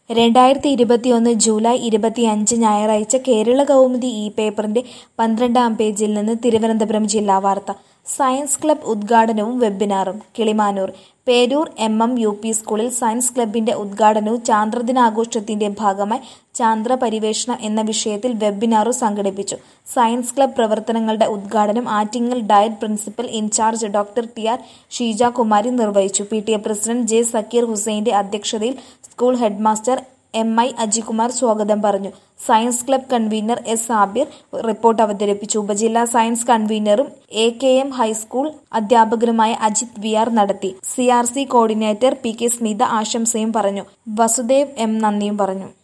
രണ്ടായിരത്തി ഇരുപത്തിയൊന്ന് ജൂലൈ ഇരുപത്തിയഞ്ച് ഞായറാഴ്ച കേരള കൗമുദി ഈ പേപ്പറിന്റെ പന്ത്രണ്ടാം പേജിൽ നിന്ന് തിരുവനന്തപുരം ജില്ലാ വാർത്ത സയൻസ് ക്ലബ് ഉദ്ഘാടനവും വെബിനാറും Kilimanoor Peroor M M U P സ്കൂളിൽ സയൻസ് ക്ലബിന്റെ ഉദ്ഘാടനവും ചാന്ദ്രദിനാഘോഷത്തിന്റെ ഭാഗമായി ചാന്ദ്ര പരിവേഷണം എന്ന വിഷയത്തിൽ വെബിനാറും സംഘടിപ്പിച്ചു സയൻസ് ക്ലബ് പ്രവർത്തനങ്ങളുടെ ഉദ്ഘാടനം Attingal DIET principal incharge doctor T R Sheeja Kumari നിർവഹിച്ചു P T A president J Zakir ഹുസൈന്റെ അധ്യക്ഷതയിൽ school headmaster M I Ajikumar സ്വാഗതം പറഞ്ഞു science club convener S Sabir report അവതരിപ്പിച്ചു ഉപജില്ലാ സയൻസ് കൺവീനറും എ കെ എം ഹൈസ്കൂൾ അധ്യാപകരുമായ അജിത് വി ആർ നടത്തി C R C coordinator P K Smitha ആശംസയും പറഞ്ഞു വസുദേവ് എം നന്ദിയും പറഞ്ഞു